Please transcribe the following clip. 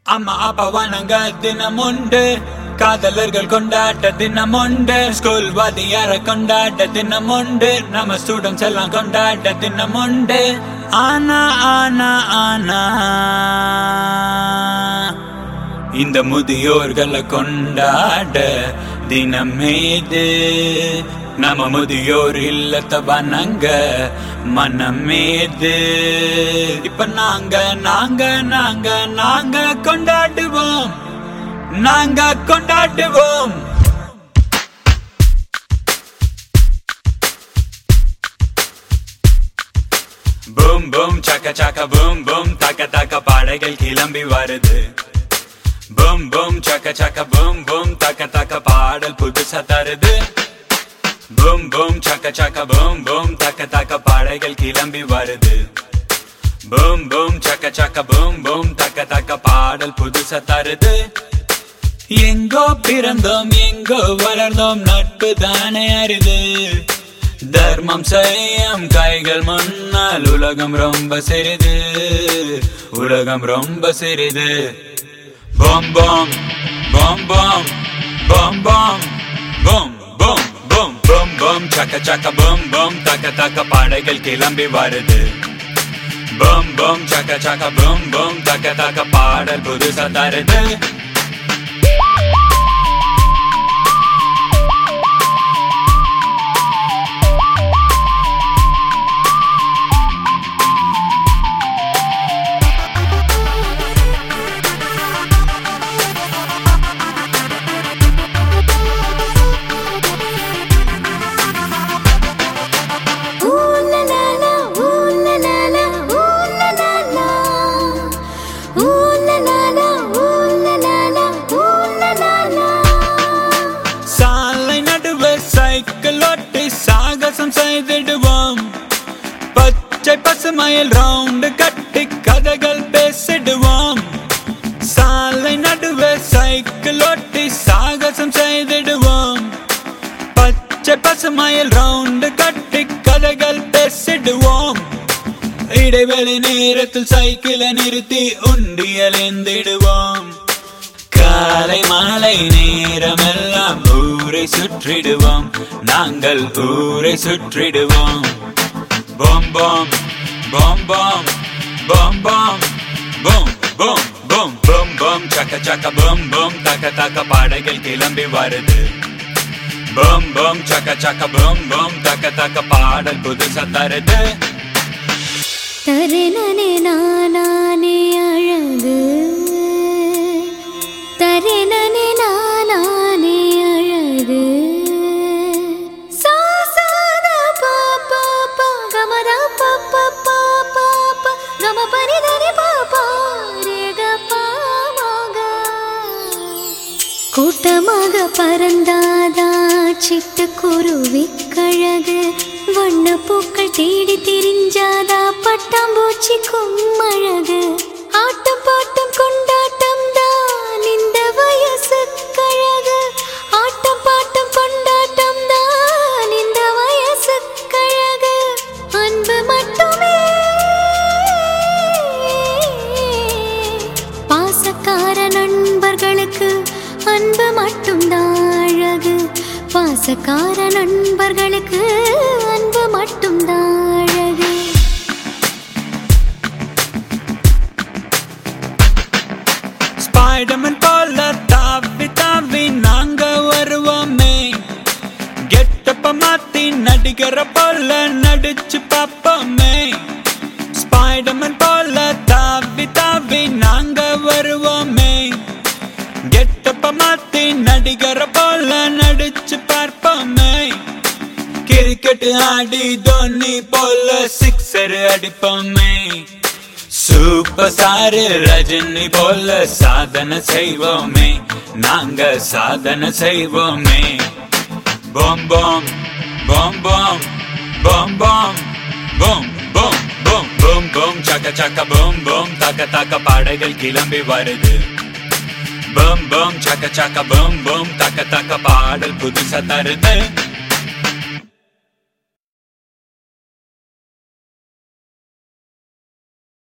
அம்மா அப்பா வணங்க தினம் உண்டு காதலர்கள் கொண்டாட்ட தினம் உண்டு ஸ்கூல் வாதியார கொண்டாட்ட தினம் உண்டு நம்ம ஸ்டூடெண்ட்ஸ் எல்லாம் கொண்டாட்ட தினம் உண்டு ஆனா ஆனா ஆனா இந்த முதியோர்களை கொண்டாட தினமேது நம்ம முதியோர் இல்லத்த வணங்க மனமேது இப்ப நாங்க நாங்க நாங்க நாங்க கொண்டாடுவோம் நாங்க கொண்டாடுவோம் பூம் பூம் சக்க சக்க பூம் பூம் தக்க தக்க பாடைகள் கிளம்பி வருது பூம் பூம் சக்க சக்க பூம் பூம் தக்க தக்க பாடல் புதுசா தருது பூம் பூம் சக்க சக்க பூம் பூம் தக்க தக்க பாடைகள் கிளம்பி வருது பூம் பூம் சக்க சக்க பூம் பூம் தக்க தக்க பாடல் புதுசா தருது எங்கோ பிறந்தோம் எங்கோ வளர்ந்தோம் நட்பு தானே அரிது தர்மம் செய்யும் கைகள் முன்னால் உலகம் ரொம்ப சிறிது உலகம் ரொம்ப சிறிது பாம் பாம் பாம் பாம் பாம் பாம் பாம் பாம் பாம் பாம் பாம் சக்க சக்க பாம் பாம் தக்க தக்க பாடைகள் கிளம்பி வருது பாம் பாம் சக்க சக்க பாம் பாம் தக்க தக்க பாடல் புதுசா தருது Ooh la la la, ooh la la la, ooh la la la. Ooh la la la, ooh la la la, ooh la la la. சாலை நடுவே சைக்கிள் ஓட்டி சாகசம் செய்திடுவோம் பச்சை பசுமையில் ரவுண்டு கட்டி கதைகள் பேசிடுவோம் சாலை நடுவே சைக்கிள் ஓட்டி சாகசம் செய்திடுவோம் பச்சை பசுமையில் ரவுண்டு கட்டி கதைகள் பேசிடுவோம் இடைவெளி நேரத்தில் சைக்கிளை நிறுத்தி உண்டியல் எந்திடுவோம் காலை மாலை நேரமெல்லாம் ஊரை சுற்றிடுவோம் நாங்கள் ஊரை சுற்றிடுவோம் பாம் பாம் பாம் பாம் பாம் பாம் பாம் பாம் பாம் பாம் பாம் சக்க சக்க பாம் பாம் தக்க தக்க பாடைகள் கிளம்பி வருது பாம் பாம் சக்க சக்க பாம் பாம் தக்க தக்க பாடல் புதுசா தருது தருணனே நானானே அழகு தருணனே நானானே அழகு சா சா த ப ப ப கம த ப ப ப ப ப கம பனி த நி ப ப ரே க ப ம க கூட்டமாக பறந்தாதா சிட்டுக்குருவி கழகு வண்ண பூக்கள் தேடி திரிஞ்சாதா பட்டாம்பூச்சி கும்மழகு ஆட்டம் பாட்டம் கொண்டாட்டம் தான் இந்த வயசு கழகு ஆட்டம் பாட்டம் கொண்டாட்டம் தான் இந்த வயசு கழகு அன்பு மட்டுமே பாசக்கார நண்பர்களுக்கு அன்பு மட்டும்தான் அழகு பாசக்கார நண்பர்களுக்கு அன்பு மட்டும்தான் அழகு ஸ்பைடர்மேன் போல தாவி தாவி நாங்க வருவோமே கெட்டப்ப மாத்தி நடிகர போல நடிச்சு பார்ப்போமே ஸ்பைடர்மேன் போல தாவி தாவி நாங்க வருவோமே கெட்டப்ப மாத்தி நடிகர போல நடிச்சு பார்ப்போமே கிரிக்கெட் ஆடி தோனி போல சிக்ஸர் அடிப்போமே சூப்பர் ஸ்டார் ரஜினி போல சாதனை செய்வோமே நாங்க சாதனை செய்வோமே பாம் பாம் பாம் பாம் பாம் பாம் பாம் பாம் பாம் பாம் பாம் சக்க சக்க பாம் பாம் தக்க தக்க பாடைகள் கிளம்பி வருது பாம் பாம் சக்க சக்க பாம் பாம் தக்க தக்க பாடல் புதுசா தருது